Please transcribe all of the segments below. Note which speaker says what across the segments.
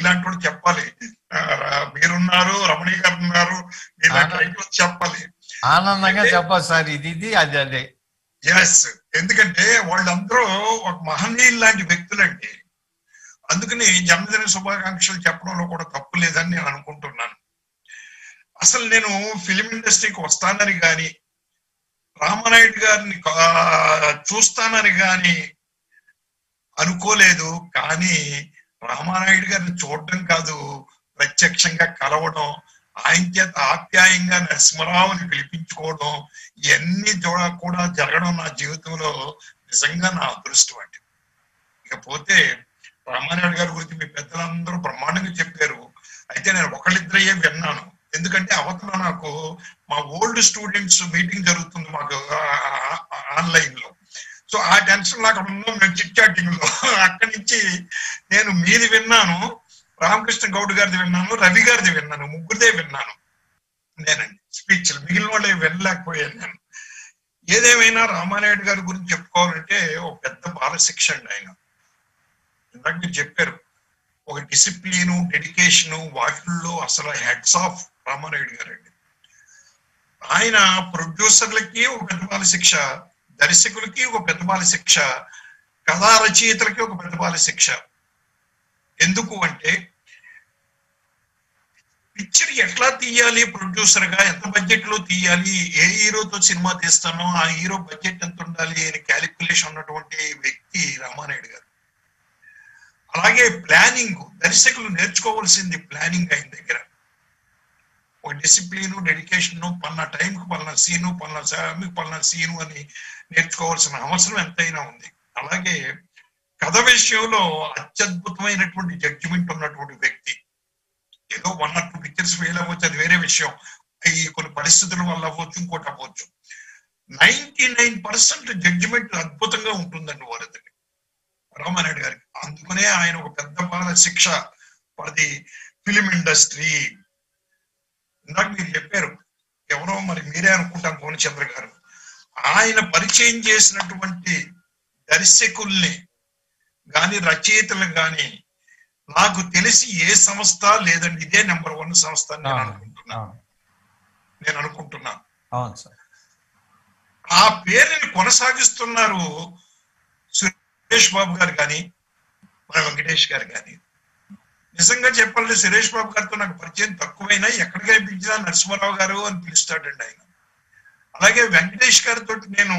Speaker 1: మీలాంటి వాళ్ళు చెప్పాలి ఆ, మీరున్నారు రమణి గారు ఉన్నారు మీలాంటి
Speaker 2: ఆ.
Speaker 1: రైతులు చెప్పాలి
Speaker 2: ఆనందంగా
Speaker 1: అంటే-
Speaker 2: చెప్పదు సార్ ఇది ఇది అది అదే
Speaker 1: ఎస్ ఎందుకంటే వాళ్ళందరూ ఒక మహనీయులు లాంటి వ్యక్తులండి అందుకని జన్మదిన శుభాకాంక్షలు చెప్పడంలో కూడా తప్పు లేదని నేను అనుకుంటున్నాను అసలు నేను ఫిలిం ఇండస్ట్రీకి వస్తానని గాని రామనాయుడు గారిని కా- చూస్తానని గాని అనుకోలేదు కానీ రామానాయుడు గారిని చూడడం కాదు ప్రత్యక్షంగా కలవడం ఆయన చేత ఆప్యాయంగా నరసింహరావుని పిలిపించుకోవడం ఇవన్నీ చూడ- కూడా జరగడం నా జీవితంలో నిజంగా నా అదృష్టం అండి ఇకపోతే రామానాయుడు గారి గురించి మీ పెద్దలందరూ బ్రహ్మాండంగా చెప్పారు అయితే నేను ఒకళ్ళిద్దరయ్యే విన్నాను ఎందుకంటే అవతల నాకు మా ఓల్డ్ స్టూడెంట్స్ మీటింగ్ జరుగుతుంది మాకు ఆన్లైన్ లో సో ఆ టెన్షన్ లో అక్కడ ఉన్నాం మేము చిట్ చాటింగ్ లో అక్కడి నుంచి నేను మీది విన్నాను రామకృష్ణ గౌడ్ గారిది విన్నాను రవి గారిది విన్నాను ముగ్గురిదే విన్నాను నేనండి స్పీచ్ మిగిలిన వాళ్ళే వినలేకపోయాను నేను ఏదేమైనా రామానాయుడు గారి గురించి చెప్పుకోవాలంటే ఒక పెద్ద బాలశిక్ష అండి ఆయన ఇందాక మీరు చెప్పారు ఒక డిసిప్లిన్ డెడికేషన్ వాటిల్లో అసలు హెడ్స్ ఆఫ్ రామానాయుడు గారు అండి ఆయన ప్రొడ్యూసర్లకి ఒక పెద్ద బాల శిక్ష దర్శకులకి ఒక పెద్ద బాల శిక్ష కథా రచయితలకి ఒక పెద్ద బాల శిక్ష ఎందుకు అంటే పిక్చర్ ఎట్లా తీయాలి ప్రొడ్యూసర్ గా ఎంత బడ్జెట్ లో తీయాలి ఏ హీరోతో సినిమా తీస్తానో ఆ హీరో బడ్జెట్ ఎంత ఉండాలి అని క్యాలిక్యులేషన్ ఉన్నటువంటి వ్యక్తి రామానాయుడు గారు అలాగే ప్లానింగ్ దర్శకులు నేర్చుకోవాల్సింది ప్లానింగ్ ఆయన దగ్గర ఒక డిసిప్లిన్ డెడికేషన్ పన్న టైంకి పలానా సీను పలానా సమయానికి పలానా సీను అని నేర్చుకోవాల్సిన అవసరం ఎంతైనా ఉంది అలాగే కథ విషయంలో అత్యద్భుతమైనటువంటి జడ్జిమెంట్ ఉన్నటువంటి వ్యక్తి ఏదో one or two pictures fail అవ్వచ్చు అది వేరే విషయం ఈ కొన్ని పరిస్థితుల వల్ల అవ్వచ్చు ఇంకోటి అవ్వచ్చు నైన్టీ నైన్ పర్సెంట్ జడ్జిమెంట్ అద్భుతంగా ఉంటుందండి వారిది రామానాయుడు గారికి అందుకనే ఆయన ఒక పెద్ద బాల శిక్ష ఫర్ ది ఫిలిం ఇండస్ట్రీ ఇందాక మీరు చెప్పారు ఎవరో మరి మీరే అనుకుంటాం కోనచంద్ర గారు ఆయన పరిచయం చేసినటువంటి దర్శకుల్ని గాని రచయితలు గాని నాకు తెలిసి ఏ సంస్థ లేదండి ఇదే నెంబర్ వన్ సంస్థ అని నేను అనుకుంటున్నాను
Speaker 2: అవును
Speaker 1: నేను అనుకుంటున్నాను
Speaker 2: అవును సార్
Speaker 1: ఆ పేరుని కొనసాగిస్తున్నారు సురేష్ బాబు గారు కానీ మన వెంకటేష్ గారు కానీ నిజంగా చెప్పాలంటే సురేష్ బాబు గారితో నాకు పరిచయం తక్కువైనా ఎక్కడ కనిపించినా నరసింహారావు గారు అని పిలుస్తాడండి ఆయన అలాగే వెంకటేష్ గారితో నేను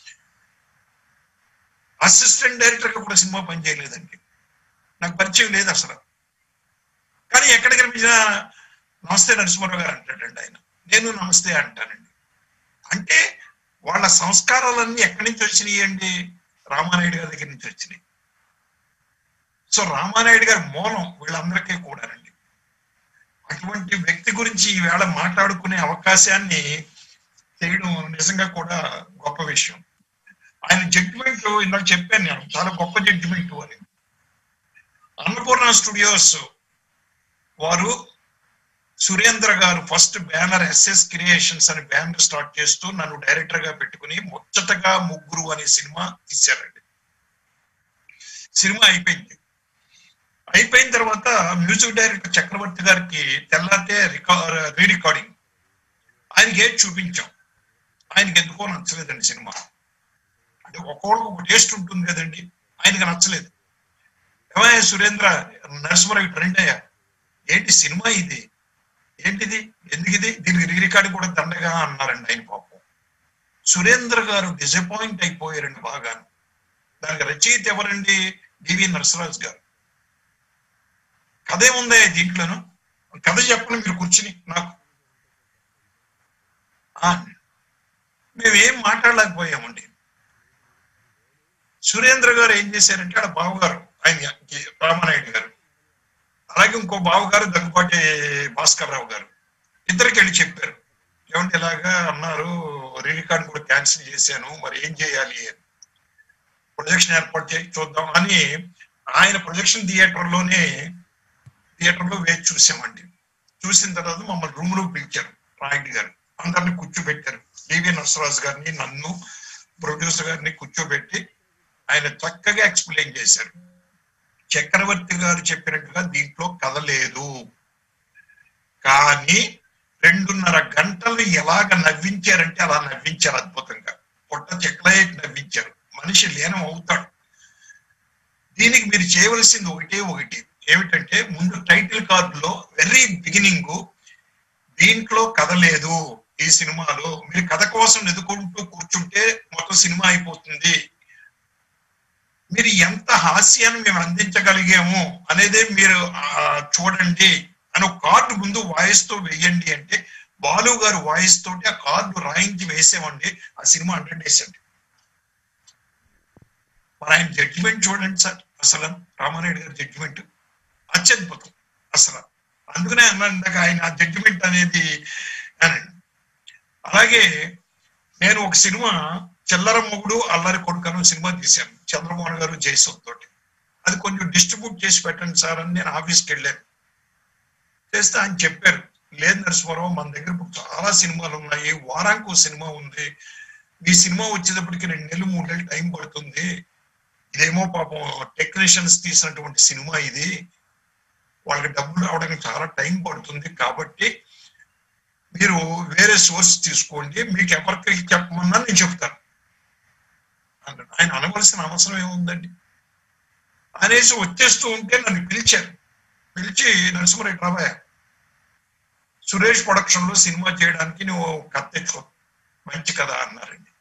Speaker 1: అసిస్టెంట్ డైరెక్టర్ గా కూడా సినిమా పనిచేయలేదండి నాకు పరిచయం లేదు అసలు కానీ ఎక్కడ కనిపించినా నమస్తే నరసింహారావు గారు అంటాడండి ఆయన నేను నమస్తే అంటానండి అంటే వాళ్ళ సంస్కారాలన్నీ ఎక్కడి నుంచి వచ్చినాయి అండి రామానాయుడు గారి దగ్గర నుంచి వచ్చినాయి సో రామానాయుడు గారి మూలం వీళ్ళందరికీ కూడానండి అటువంటి వ్యక్తి గురించి ఈవేళ మాట్లాడుకునే అవకాశాన్ని చేయడం నిజంగా కూడా గొప్ప విషయం ఆయన జడ్జిమెంట్ ఇందాక చెప్పాను నేను చాలా గొప్ప జడ్జిమెంట్ అని అన్నపూర్ణ స్టూడియోస్ వారు Surendra garu first banner SS creations అనే బ్యానర్ స్టార్ట్ చేస్తూ నన్ను డైరెక్టర్ గా పెట్టుకుని ముచ్చటగా ముగ్గురు అనే సినిమా తీశారండి సినిమా అయిపోయింది అయిపోయిన తర్వాత మ్యూజిక్ డైరెక్టర్ చక్రవర్తి గారికి తెల్లారితే రికార్ రీ రికార్డింగ్ ఆయనకి ఏది చూపించాం ఆయనకి ఎందుకో నచ్చలేదండి సినిమా అంటే ఒక్కొక్కరికి ఒక టేస్ట్ ఉంటుంది కదండి ఆయనకి నచ్చలేదు ఏమయ్యా సురేంద్ర నరసింహరావు ట్రెండ్ అయ్యా ఏంటి సినిమా ఇది ఏంటిది ఎందుకు ఇది దీనికి రీ రికార్డింగ్ కూడా దండగా అన్నారండి ఆయన పాపం సురేంద్ర గారు డిసప్పాయింట్ అయిపోయారండి బాగా దానికి రచయిత ఎవరండి డివి నరసరాజు గారు కథ ఏముందా దీంట్లోను కథ చెప్పండి మీరు కూర్చుని నాకు ఆ, మేమేం మాట్లాడలేకపోయామండి సురేంద్ర గారు ఏం చేశారంటే ఆడ బావగారు ఆయన రామానాయుడు గారు అలాగే ఇంకో బావగారు దగ్గుపాటి భాస్కర్ రావు గారు ఇద్దరికి వెళ్ళి చెప్పారు ఏమంటే ఇలాగా అన్నారు రీ రికార్డ్ కూడా క్యాన్సిల్ చేశాను మరి ఏం చేయాలి అని ప్రొజెక్షన్ ఏర్పాటు చేసి చూద్దాం అని ఆయన ప్రొజెక్షన్ థియేటర్ లోనే థియేటర్ లో వేచి చూసామండి చూసిన తర్వాత మమ్మల్ని రూమ్ లో పిలిచారు రాయుడు గారు అందరిని కూర్చోబెట్టారు డివి నరసరాజు గారిని నన్ను ప్రొడ్యూసర్ గారిని కూర్చోబెట్టి ఆయన చక్కగా ఎక్స్ప్లెయిన్ చేశారు చక్రవర్తి గారు చెప్పినట్టుగా దీంట్లో కథ లేదు కానీ రెండున్నర గంటలు ఎలాగ నవ్వించారంటే అలా నవ్వించారు అద్భుతంగా పొట్ట చెక్కలే నవ్వించారు మనిషి లీనం అవుతాడు దీనికి మీరు చేయవలసింది ఒకటే ఒకటి ఏమిటంటే ముందు టైటిల్ కార్డులో వెరీ బిగినింగ్ దీంట్లో కథ లేదు ఈ సినిమాలో మీరు కథ కోసం ఎదుకుంటూ కూర్చుంటే మొత్తం సినిమా అయిపోతుంది మీరు ఎంత హాస్యాన్ని మేము అందించగలిగాము అనేదే మీరు ఆ, చూడండి అని ఒక కార్డు ముందు వాయిస్ తో వేయండి అంటే బాలు గారు వాయిస్ తోటి ఆ కార్డు రాయించి వేసామండి ఆ సినిమా హండ్రెడ్ డేస్ అండి మరి ఆయన జడ్జిమెంట్ చూడండి సార్ అసలు రామానాయుడు గారి జడ్జిమెంట్ అత్యద్భుతం అసలు అందుకనే అన్నాను ఇందాక ఆయన జడ్జిమెంట్ అనేది అనండి అలాగే నేను ఒక సినిమా చిల్లర మొగుడు అల్లరి కొడుకు అని ఒక సినిమా తీశాను చంద్రమోహన్ గారు జయసూద్ తోటి అది కొంచెం డిస్ట్రిబ్యూట్ చేసి పెట్టండి సార్ అని నేను ఆఫీస్కి వెళ్ళాను చేస్తే ఆయన చెప్పారు లేదు నరసింహారావు మన దగ్గర ఇప్పుడు చాలా సినిమాలు ఉన్నాయి వారానికి ఒక సినిమా ఉంది మీ సినిమా వచ్చేటప్పటికి రెండు నెలలు మూడు నెలలు టైం పడుతుంది ఇదేమో పాపం టెక్నీషియన్స్ తీసినటువంటి సినిమా ఇది వాళ్ళకి డబ్బులు రావడానికి చాలా టైం పడుతుంది కాబట్టి మీరు వేరే సోర్స్ తీసుకోండి మీకు ఎవరికి చెప్పమన్నా నేను చెప్తాను అన్నాడు ఆయన అనవలసిన అవసరం ఏముందండి అనేసి వచ్చేస్తూ ఉంటే నన్ను పిలిచారు పిలిచి నరసింహరెడ్డి రాబాయ్ సురేష్ ప్రొడక్షన్ లో సినిమా చేయడానికి నువ్వు కథ తెచ్చుకో మంచి కథ అన్నారండి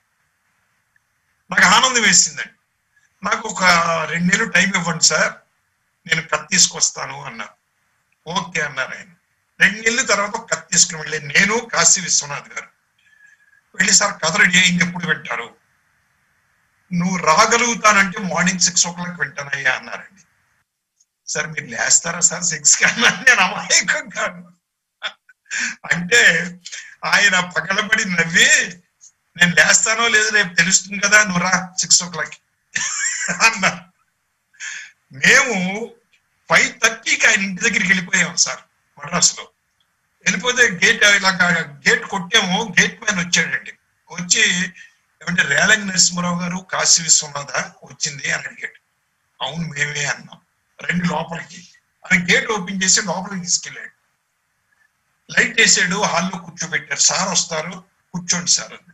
Speaker 1: నాకు ఆనందం వేసిందండి నాకు ఒక రెండు నెలలు టైం ఇవ్వండి సార్ నేను కథ తీసుకొస్తాను అన్నారు ఓకే అన్నారు ఆయన రెండు నెలల తర్వాత ఒక కథ తీసుకుని వెళ్ళి నేను కాశీ విశ్వనాథ్ గారు వెళ్ళి సార్ కథ రెడీ అయింది ఎప్పుడు వింటారు నువ్వు రాగలుగుతానంటే మార్నింగ్ సిక్స్ ఓ క్లాక్ వింటానయ్యా అన్నారండి సార్ మీరు లేస్తారా సార్ సిక్స్ కి అన్నారు నేను అమాయకం కాదు అంటే ఆయన పగలబడి నవ్వి నేను లేస్తానో లేదో రేపు తెలుస్తుంది కదా నువ్వు రా సిక్స్ ఓ క్లాక్ అన్నా మేము ఫైవ్ థర్టీకి ఆయన ఇంటి దగ్గరికి వెళ్ళిపోయాం సార్ మద్రాసులో వెళ్ళిపోతే గేట్ ఇలా గేట్ కొట్టాము గేట్ మ్యాన్ వచ్చాడండి వచ్చి ఏమంటే రేలంగి నరసింహరావు గారు కాశీ విశ్వనాథ వచ్చింది అని అడిగాడు అవును మేమే అన్నాం రెండు లోపలికి అని గేట్ ఓపెన్ చేసి లోపలికి తీసుకెళ్ళాడు లైట్ వేసాడు హాల్లో కూర్చోబెట్టారు సార్ వస్తారు కూర్చోండి సార్ అని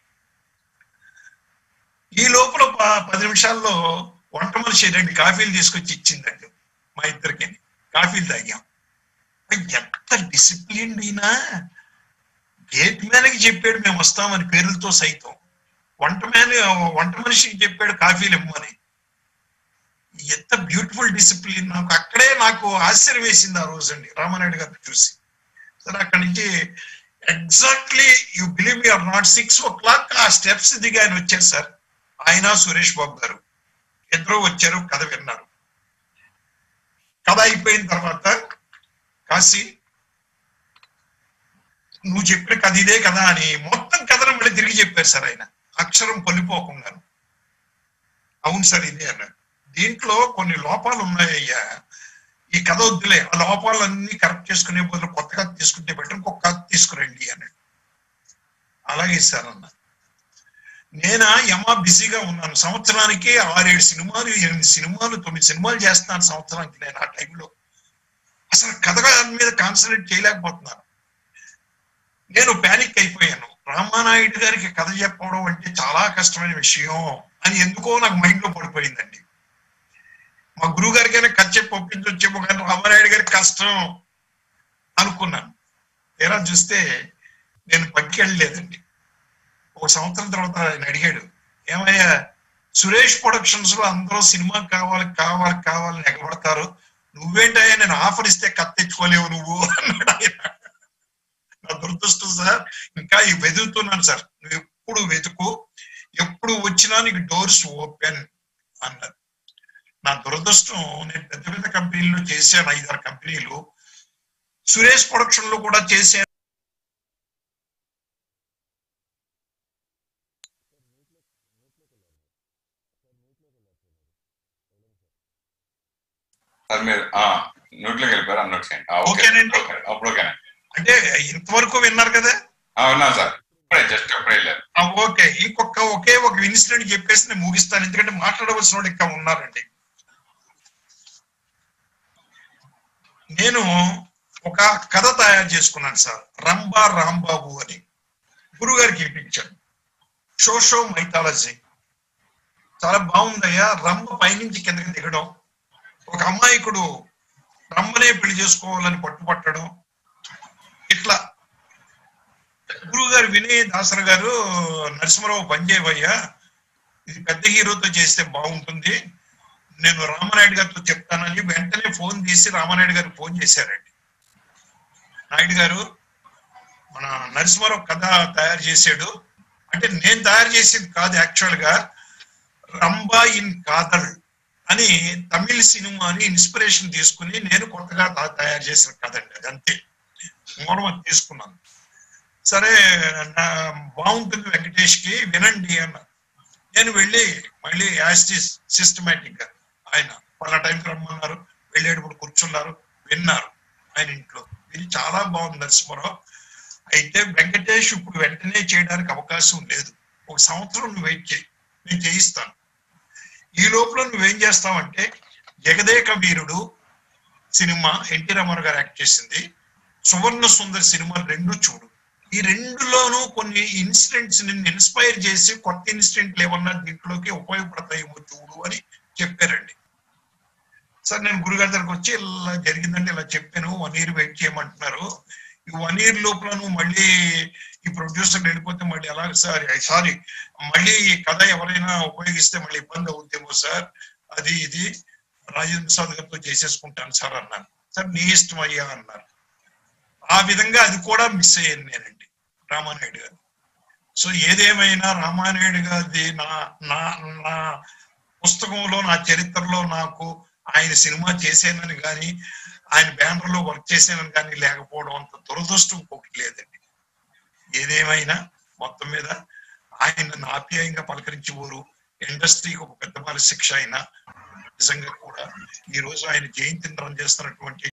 Speaker 1: ఈ లోపల ప- పది నిమిషాల్లో వంట మనిషి రెండు కాఫీలు తీసుకొచ్చి ఇచ్చిందండి మా ఇద్దరికి కాఫీలు తాగాం ఎంత డిసిప్లిన్ అయినా గేట్ మ్యాన్కి చెప్పాడు మేము వస్తామని పేర్లతో సైతం వంట మ్యాన్ వంట మనిషికి చెప్పాడు కాఫీలు ఇమ్మని ఎంత బ్యూటిఫుల్ డిసిప్లిన్ నాకు అక్కడే నాకు ఆశ్చర్యం వేసింది ఆ రోజండి రామానాయుడు గారిని చూసి సరే అక్కడి నుంచి exactly you believe or not six o'clock ఆ స్టెప్స్ దిగి ఆయన వచ్చారు సార్ ఆయన సురేష్ బాబు గారు ఇద్దరు వచ్చారు కథ విన్నారు కథ అయిపోయిన తర్వాత కాశీ నువ్వు చెప్పిన కథ ఇదే కదా అని మొత్తం కథను మళ్ళీ తిరిగి చెప్పారు సార్ ఆయన అక్షరం పొలిపోకుండాను అవును సార్ ఇదే అన్నారు దీంట్లో కొన్ని లోపాలు ఉన్నాయ్యా ఈ కథ వద్దులే ఆ లోపాలన్నీ కరెక్ట్ చేసుకునే బదులు కొత్త కథ తీసుకుంటే బెటర్ ఇంకొక కథ తీసుకురండి అన్నాడు అలాగే సార్ అన్న నేనా యమా బిజీగా ఉన్నాను సంవత్సరానికి ఆరేడు సినిమాలు ఎనిమిది సినిమాలు తొమ్మిది సినిమాలు చేస్తున్నాను సంవత్సరానికి నేను ఆ టైంలో అసలు కథ మీద కాన్సన్ట్రేట్ చేయలేకపోతున్నాను నేను ప్యానిక్ అయిపోయాను రామానాయుడు గారికి కథ చెప్పడం అంటే చాలా కష్టమైన విషయం అని ఎందుకో నాకు మైండ్ లో పడిపోయిందండి మా గురువు గారికైనా కథ చెప్పి ఒప్పించొచ్చేమో కానీ రామానాయుడు గారికి కష్టం అనుకున్నాను తీరా చూస్తే నేను పట్టుకెళ్ళలేదండి ఒక సంవత్సరం తర్వాత ఆయన అడిగాడు ఏమయ్యా సురేష్ ప్రొడక్షన్స్ లో అందరూ సినిమా కావాలి కావాలి కావాలని ఎగబడతారు నువ్వేంటయ్యా నేను ఆఫర్ ఇస్తే కథ తెచ్చుకోలేవు నువ్వు అన్నాడు ఆయన నా దురదృష్టం సార్ ఇంకా ఈ వెతుకుతున్నాను సార్ నువ్వు ఎప్పుడు వెతుకు ఎప్పుడు వచ్చినా నీకు డోర్స్ ఓపెన్ అన్నారు నా దురదృష్టం నేను పెద్ద పెద్ద కంపెనీల్లో చేశాను ఐదారు కంపెనీలు సురేష్ ప్రొడక్షన్ లో కూడా చేశాను
Speaker 3: సార్ మీరు ఆ నోట్లోకి వెళ్ళిపోయారు అన్నోట్ చేయండి ఆ, ఓకే
Speaker 1: ఓకేనండి.
Speaker 3: ఓకే అప్పుడు ఓకేనండి
Speaker 1: అంటే ఇంతవరకు విన్నారు కదా
Speaker 3: ఆ, విన్నాను సార్ ఇప్పుడే జస్ట్ అప్పుడే వెళ్ళారు
Speaker 1: ఆ, ఓకే ఇంకొక ఒకే ఒక ఇన్సిడెంట్ చెప్పేసి నేను ముగిస్తాను ఎందుకంటే మాట్లాడవలసిన వాళ్ళు ఇంకా ఉన్నారండి నేను ఒక కథ తయారు చేసుకున్నాను సార్ రంబా రాంబాబు అని గురుగారికి వినిపించాను షోషో మైథాలజీ చాలా బాగుందయ్యా రంబ పైనుంచి కిందకి దిగడం ఒక అమాయకుడు రంబనే పెళ్లి చేసుకోవాలని పట్టుపట్టడం ఇట్లా గురువు గారు వినయ్ దాసరి గారు నరసింహరావు పనిచేయవయ్యా ఇది పెద్ద హీరోతో చేస్తే బాగుంటుంది నేను రామనాయుడు గారితో చెప్తానని వెంటనే ఫోన్ తీసి రామనాయుడు గారికి ఫోన్ చేశారండి నాయుడు గారు మన నరసింహారావు కథ తయారు చేశాడు అంటే నేను తయారు చేసింది కాదు యాక్చువల్ గా రంబా ఇన్ కాదల్ అని తమిళ సినిమాని ఇన్స్పిరేషన్ తీసుకుని నేను కొత్తగా తా- తయారు చేసిన కథ అండి అది అంతే మూలం అది తీసుకున్నాను సరే నా బాగుంటుంది వెంకటేష్ కి వినండి అన్న నేను వెళ్ళి మళ్ళీ యాస్టిస్ సిస్టమేటిక్ గా ఆయన వాళ్ళ టైంకి రమ్మన్నారు వెళ్ళేటప్పుడు కూర్చున్నారు విన్నారు ఆయన ఇంట్లో ఇది చాలా బాగుంది నరసింహారావు అయితే వెంకటేష్ ఇప్పుడు వెంటనే చేయడానికి అవకాశం లేదు ఒక సంవత్సరం నువ్వు వెయిట్ చేయి నేను చేయిస్తాను ఈ లోపల నువ్వేం చేస్తావంటే Jagadeka Veerudu cinema NT Ramarao garu act చేసింది సువర్ణ సుందర్ సినిమా రెండు చూడు ఈ రెండులోనూ కొన్ని ఇన్సిడెంట్స్ నిన్ను ఇన్స్పైర్ చేసి కొత్త ఇన్సిడెంట్లు ఏమన్నా దీంట్లోకి ఉపయోగపడతాయేమో చూడు అని చెప్పారండి సార్ నేను గురుగారి దగ్గరకు వచ్చి ఇలా జరిగిందంటే ఇలా చెప్పాను వన్ ఇయర్ వెయిట్ చేయమంటున్నారు ఈ వన్ ఇయర్ లోపల నువ్వు మళ్ళీ ఈ ప్రొడ్యూసర్ వెళ్ళిపోతే మళ్ళీ ఎలా సార్ సారీ మళ్ళీ ఈ కథ ఎవరైనా ఉపయోగిస్తే మళ్ళీ ఇబ్బంది అవుతుందేమో సార్ అది ఇది రాజేంద్ర ప్రసాద్ గారితో చేసేసుకుంటాను సార్ అన్నాను సార్ నీ ఇష్టం అయ్యా అన్నారు ఆ విధంగా అది కూడా మిస్ అయ్యాను నేనండి రామానాయుడు గారు సో ఏదేమైనా రామానాయుడు గారిది నా నా నా పుస్తకంలో నా చరిత్రలో నాకు ఆయన సినిమా చేసానని కానీ ఆయన బ్యానర్ లో వర్క్ చేసానని కానీ లేకపోవడం అంత దురదృష్టం ఇంకొకటి లేదండి ఏదేమైనా మొత్తం మీద ఆయన నన్ను ఆప్యాయంగా పలకరించేవారు ఇండస్ట్రీకి ఒక పెద్ద శిక్ష అయినా నిజంగా కూడా ఈ రోజు ఆయన జయంతిని రన్ చేస్తున్నటువంటి